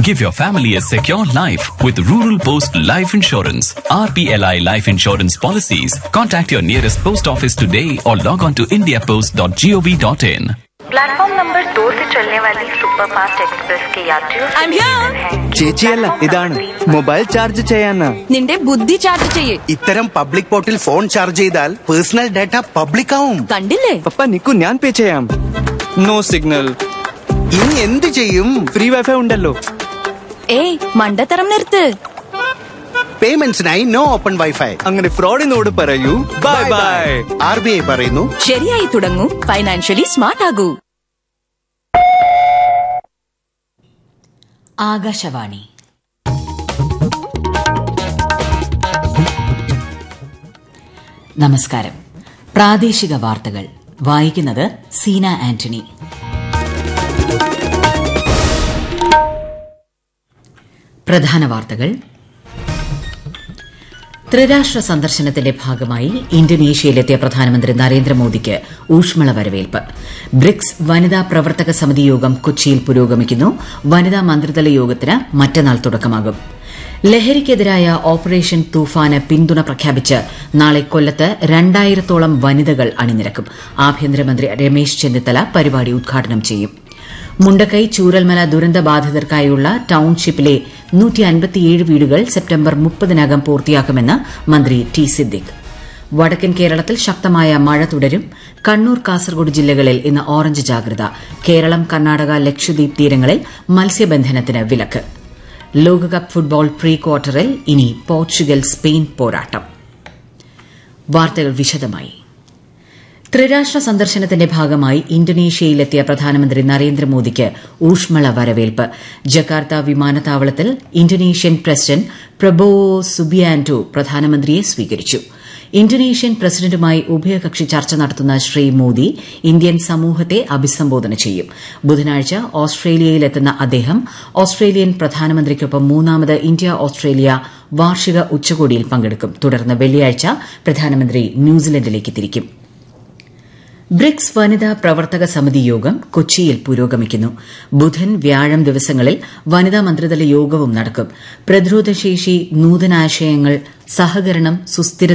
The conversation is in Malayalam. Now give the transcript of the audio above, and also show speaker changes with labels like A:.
A: Give your family a secure life with Rural Post Life Insurance. RPLI Life Insurance policies. Contact your nearest post office today or log on to indiapost.gov.in.
B: Platform number दो से चलने वाली सुपरफास्ट एक्सप्रेस के यात्रियों से
C: I'm here.
B: निवेदन है कि
D: ചേച്ചിയല്ല ഇതാണ് മൊബൈൽ ചാർജ് ചെയ്യാനാ
C: നിന്റെ ബുദ്ധി ചാർജ് ചെയ്യേ
E: ഇത്തരം പബ്ലിക് പോർട്ടിൽ ഫോൺ ചാർജ് ചെയ്താൽ പേഴ്സണൽ ഡാറ്റ പബ്ലിക് ആവും
C: കണ്ടില്ലേ
D: പപ്പ നിക്കു ഞാൻ പേ ചെയ്യാം നോ സിഗ്നൽ
E: ഇനി എന്ത് ചെയ്യും
D: ഫ്രീ വൈഫൈ ഉണ്ടല്ലോ
C: ഏയ് മണ്ടത്തരം നിർത്ത്
E: പേയ്മെന്റ്സിനായി നോ ഓപ്പൺ വൈഫൈ
D: അങ്ങനെ ഫ്രോഡിനോട് പറയൂ bye bye
E: R B I പറയുന്നു
C: ശരിയായി തുടങ്ങൂ ഫൈനാൻഷ്യലി സ്മാർട്ട് ആകൂ
F: ആകാശവാണി നമസ്കാരം പ്രാദേശിക വാർത്തകൾ വായിക്കുന്നത് സീന ആന്റണി പ്രധാന വാർത്തകൾ ത്രിരാഷ്ട്ര സന്ദർശനത്തിന്റെ ഭാഗമായി ഇന്തോനേഷ്യയിലെത്തിയ പ്രധാനമന്ത്രി നരേന്ദ്രമോദിക്ക് ഊഷ്മള വരവേൽപ്പ് ബ്രിക്സ് വനിതാ പ്രവർത്തക സമിതി യോഗം കൊച്ചിയിൽ പുരോഗമിക്കുന്നു വനിതാ മന്ത്രിതല യോഗത്തിന് മറ്റന്നാൾ തുടക്കമാകും ലഹരിക്കെതിരായ ഓപ്പറേഷൻ തൂഫാന് പിന്തുണ പ്രഖ്യാപിച്ച് നാളെ കൊല്ലത്ത് രണ്ടായിരത്തോളം വനിതകൾ അണിനിരക്കും ആഭ്യന്തരമന്ത്രി രമേശ് ചെന്നിത്തല പരിപാടി ഉദ്ഘാടനം ചെയ്യും മുണ്ടക്കൈ ചൂരൽമല ദുരന്ത ബാധിതർക്കായുള്ള ടൌൺഷിപ്പിലെ വീടുകൾ സെപ്റ്റംബർ മുപ്പതിനകം പൂർത്തിയാക്കുമെന്ന് മന്ത്രി ടി സിദ്ദിഖ് വടക്കൻ കേരളത്തിൽ ശക്തമായ മഴ തുടരും കണ്ണൂർ കാസർഗോഡ് ജില്ലകളിൽ ഇന്ന് ഓറഞ്ച് ജാഗ്രത കേരളം കർണാടക ലക്ഷദ്വീപ് തീരങ്ങളിൽ മത്സ്യബന്ധനത്തിന് വിലക്ക് ലോകകപ്പ് ഫുട്ബോൾ പ്രീ ക്വാർട്ടറിൽ ഇനി പോർച്ചുഗൽ സ്പെയിൻ പോരാട്ടം വാർത്തകൾ വിശദമായി ത്രിരാഷ്ട്ര സന്ദർശനത്തിന്റെ ഭാഗമായി ഇന്തോനേഷ്യയിലെത്തിയ പ്രധാനമന്ത്രി നരേന്ദ്രമോദിക്ക് ഊഷ്മള വരവേൽപ്പ് ജക്കാർത്ത വിമാനത്താവളത്തിൽ ഇന്തോനേഷ്യൻ പ്രസിഡന്റ് പ്രബോവോ സുബിയാന്റോ പ്രധാനമന്ത്രിയെ സ്വീകരിച്ചു ഇന്തോനേഷ്യൻ പ്രസിഡന്റുമായി ഉഭയകക്ഷി ചർച്ച നടത്തുന്ന ശ്രീ മോദി ഇന്ത്യൻ സമൂഹത്തെ അഭിസംബോധന ചെയ്യും ബുധനാഴ്ച ഓസ്ട്രേലിയയിലെത്തുന്ന അദ്ദേഹം ഓസ്ട്രേലിയൻ പ്രധാനമന്ത്രിക്കൊപ്പം മൂന്നാമത് ഇന്ത്യ ഓസ്ട്രേലിയ വാർഷിക ഉച്ചകോടിയിൽ പങ്കെടുക്കും തുടർന്ന് വെള്ളിയാഴ്ച പ്രധാനമന്ത്രി ന്യൂസിലൻഡിലേക്ക് തിരിക്കും ബ്രിക്സ് വനിതാ പ്രവർത്തക സമിതി യോഗം കൊച്ചിയിൽ പുരോഗമിക്കുന്നു ബുധൻ വ്യാഴം ദിവസങ്ങളിൽ വനിതാ മന്ത്രിതല യോഗവും നടക്കും പ്രതിരോധശേഷി നൂതനാശയങ്ങൾ സഹകരണം സുസ്ഥിരത